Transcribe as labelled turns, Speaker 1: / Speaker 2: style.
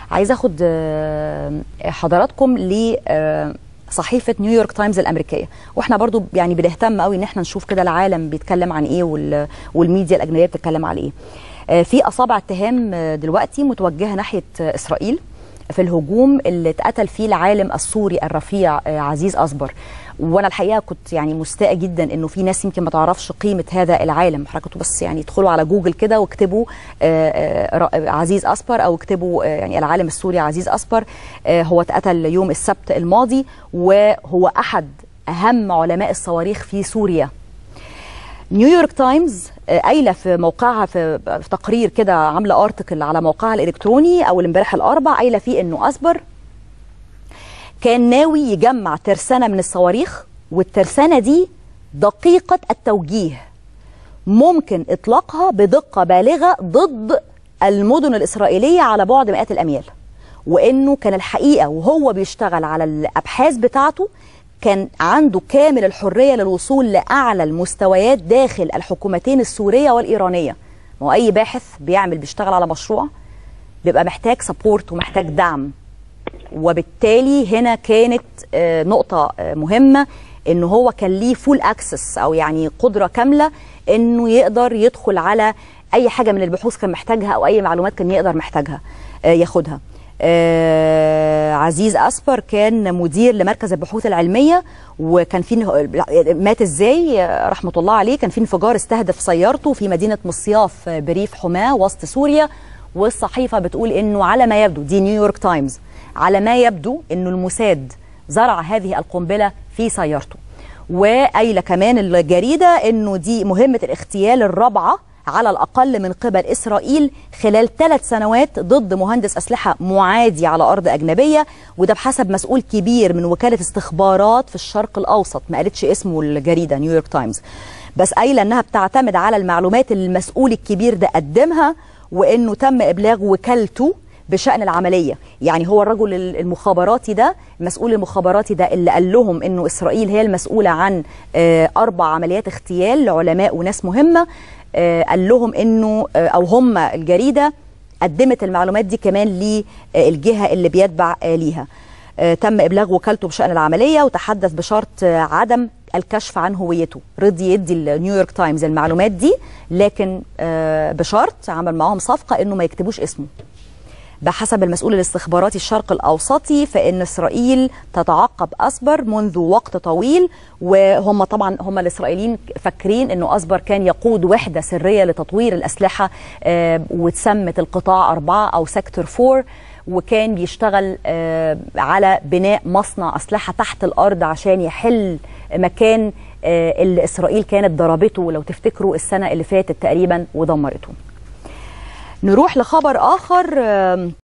Speaker 1: عايزه اخد حضراتكم ل صحيفه نيويورك تايمز الامريكيه واحنا برضو يعني بنهتم قوي ان احنا نشوف كده العالم بيتكلم عن ايه والميديا الاجنبيه بتتكلم على ايه في اصابع اتهام دلوقتي متوجهه ناحيه اسرائيل في الهجوم اللي اتقتل فيه العالم السوري الرفيع عزيز اصبر وانا الحقيقه كنت يعني مستاءه جدا انه في ناس يمكن ما تعرفش قيمه هذا العالم حضرتك بس يعني ادخلوا على جوجل كده واكتبوا عزيز اصبر او اكتبوا يعني العالم السوري عزيز اصبر هو اتقتل يوم السبت الماضي وهو احد اهم علماء الصواريخ في سوريا نيويورك تايمز قايله في موقعها في, في تقرير كده عامله ارتكل على موقعها الالكتروني او امبارح الاربع قايله فيه انه اصبر كان ناوي يجمع ترسانه من الصواريخ والترسانه دي دقيقه التوجيه ممكن اطلاقها بدقه بالغه ضد المدن الاسرائيليه على بعد مئات الاميال وانه كان الحقيقه وهو بيشتغل على الابحاث بتاعته كان عنده كامل الحريه للوصول لاعلى المستويات داخل الحكومتين السوريه والايرانيه ما هو اي باحث بيعمل بيشتغل على مشروع بيبقى محتاج سبورت ومحتاج دعم وبالتالي هنا كانت نقطه مهمه ان هو كان ليه فول اكسس او يعني قدره كامله انه يقدر يدخل على اي حاجه من البحوث كان محتاجها او اي معلومات كان يقدر محتاجها ياخدها آه عزيز أسبر كان مدير لمركز البحوث العلمية وكان في مات ازاي رحمة الله عليه كان في انفجار استهدف سيارته في مدينة مصياف بريف حماة وسط سوريا والصحيفة بتقول انه على ما يبدو دي نيويورك تايمز على ما يبدو انه الموساد زرع هذه القنبلة في سيارته وقايلة كمان الجريدة انه دي مهمة الاغتيال الرابعة على الأقل من قبل إسرائيل خلال ثلاث سنوات ضد مهندس أسلحة معادي على أرض أجنبية وده بحسب مسؤول كبير من وكالة استخبارات في الشرق الأوسط ما قالتش اسمه الجريدة نيويورك تايمز بس قايلة أنها بتعتمد على المعلومات اللي المسؤول الكبير ده قدمها وأنه تم إبلاغ وكالته بشأن العملية يعني هو الرجل المخابراتي ده المسؤول المخابراتي ده اللي قال لهم أنه إسرائيل هي المسؤولة عن أربع عمليات اغتيال لعلماء وناس مهمة قال لهم انه او هم الجريده قدمت المعلومات دي كمان للجهه اللي بيتبع ليها تم ابلاغ وكالته بشان العمليه وتحدث بشرط عدم الكشف عن هويته رضي يدي النيويورك تايمز المعلومات دي لكن بشرط عمل معاهم صفقه انه ما يكتبوش اسمه بحسب المسؤول الاستخباراتي الشرق الأوسطي فإن إسرائيل تتعقب أصبر منذ وقت طويل وهم طبعا هم الإسرائيليين فاكرين أنه أصبر كان يقود وحدة سرية لتطوير الأسلحة واتسمت القطاع أربعة أو سيكتور فور وكان بيشتغل على بناء مصنع أسلحة تحت الأرض عشان يحل مكان اللي إسرائيل كانت ضربته لو تفتكروا السنة اللي فاتت تقريبا ودمرته نروح لخبر آخر